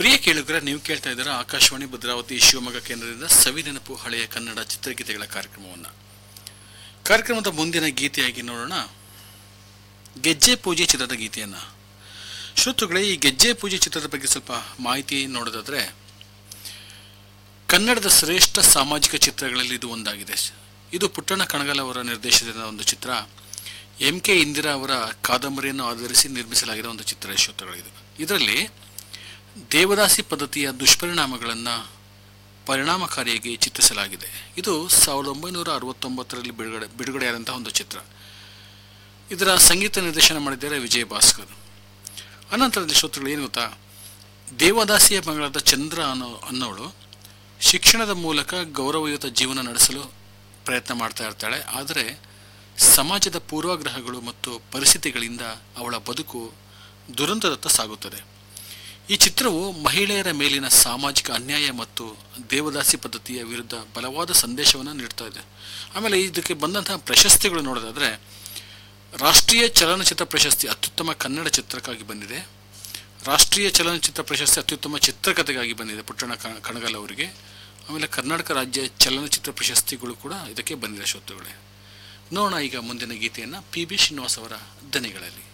ಪ್ರಿಯ ಕೇಳುಗರ ನೀವು ಕೇಳ್ತಾ ಇದ್ದೀರಾ ಆಕಾಶವಾಣಿ ಭದ್ರಾವತಿ ಶಿವಮೊಗ್ಗ ಕೇಂದ್ರದಿಂದ ಸವಿ ನೆನಪು ಹಳೆಯ ಕನ್ನಡ ಚಿತ್ರಗೀತೆಗಳ ಕಾರ್ಯಕ್ರಮವನ್ನು ಕಾರ್ಯಕ್ರಮದ ಮುಂದಿನ ಗೀತೆಯಾಗಿ ನೋಡೋಣ ಗೆಜ್ಜೆ ಪೂಜೆ ಚಿತ್ರದ ಗೀತೆಯನ್ನು ಶ್ರೋತೃಗಳೇ ಈ ಗೆಜ್ಜೆ ಪೂಜೆ ಚಿತ್ರದ ಬಗ್ಗೆ ಸ್ವಲ್ಪ ಮಾಹಿತಿ ನೋಡೋದಾದ್ರೆ ಕನ್ನಡದ ಶ್ರೇಷ್ಠ ಸಾಮಾಜಿಕ ಚಿತ್ರಗಳಲ್ಲಿ ಇದು ಒಂದಾಗಿದೆ ಇದು ಪುಟ್ಟಣ ಕಣಗಲ್ ಅವರ ನಿರ್ದೇಶನದ ಒಂದು ಚಿತ್ರ ಎಂ ಕೆ ಇಂದಿರಾ ಅವರ ಕಾದಂಬರಿಯನ್ನು ಆಧರಿಸಿ ನಿರ್ಮಿಸಲಾಗಿರೋ ಒಂದು ಚಿತ್ರ ಶ್ರೋತೃಗಳಿದು ಇದರಲ್ಲಿ ದೇವದಾಸಿ ಪದ್ಧತಿಯ ದುಷ್ಪರಿಣಾಮಗಳನ್ನು ಪರಿಣಾಮಕಾರಿಯಾಗಿ ಚಿತ್ರಿಸಲಾಗಿದೆ ಇದು ಸಾವಿರದ ಒಂಬೈನೂರ ಅರವತ್ತೊಂಬತ್ತರಲ್ಲಿ ಬಿಡುಗಡೆ ಬಿಡುಗಡೆಯಾದಂತಹ ಒಂದು ಚಿತ್ರ ಇದರ ಸಂಗೀತ ನಿರ್ದೇಶನ ಮಾಡಿದ್ದಾರೆ ವಿಜಯ ಭಾಸ್ಕರ್ ಅನಂತರದಲ್ಲಿ ಶ್ರೋತೃಗಳು ಏನು ಗೊತ್ತಾ ದೇವದಾಸಿಯ ಮಗಳಾದ ಚಂದ್ರ ಅನ್ನೋ ಅನ್ನೋಳು ಶಿಕ್ಷಣದ ಮೂಲಕ ಗೌರವಯುತ ಜೀವನ ನಡೆಸಲು ಪ್ರಯತ್ನ ಮಾಡ್ತಾ ಇರ್ತಾಳೆ ಆದರೆ ಸಮಾಜದ ಪೂರ್ವಾಗ್ರಹಗಳು ಮತ್ತು ಪರಿಸ್ಥಿತಿಗಳಿಂದ ಅವಳ ಬದುಕು ದುರಂತದತ್ತ ಸಾಗುತ್ತದೆ ಈ ಚಿತ್ರವು ಮಹಿಳೆಯರ ಮೇಲಿನ ಸಾಮಾಜಿಕ ಅನ್ಯಾಯ ಮತ್ತು ದೇವದಾಸಿ ಪದ್ಧತಿಯ ವಿರುದ್ಧ ಬಲವಾದ ಸಂದೇಶವನ್ನು ನೀಡ್ತಾ ಇದೆ ಆಮೇಲೆ ಇದಕ್ಕೆ ಬಂದಂತಹ ಪ್ರಶಸ್ತಿಗಳು ನೋಡೋದಾದ್ರೆ ರಾಷ್ಟ್ರೀಯ ಚಲನಚಿತ್ರ ಪ್ರಶಸ್ತಿ ಅತ್ಯುತ್ತಮ ಕನ್ನಡ ಚಿತ್ರಕ್ಕಾಗಿ ಬಂದಿದೆ ರಾಷ್ಟ್ರೀಯ ಚಲನಚಿತ್ರ ಪ್ರಶಸ್ತಿ ಅತ್ಯುತ್ತಮ ಚಿತ್ರಕಥೆಗಾಗಿ ಬಂದಿದೆ ಪುಟ್ಟಣ ಕ- ಕಣಗಲ್ ಅವರಿಗೆ ಆಮೇಲೆ ಕರ್ನಾಟಕ ರಾಜ್ಯ ಚಲನಚಿತ್ರ ಪ್ರಶಸ್ತಿಗಳು ಕೂಡ ಇದಕ್ಕೆ ಬಂದಿದೆ ಶೋತೃಗಳೇ ನೋಡೋಣ ಈಗ ಮುಂದಿನ ಗೀತೆಯನ್ನು ಪಿ ಬಿ ಶ್ರೀನಿವಾಸ್ ಅವರ ದನಿಗಳಲ್ಲಿ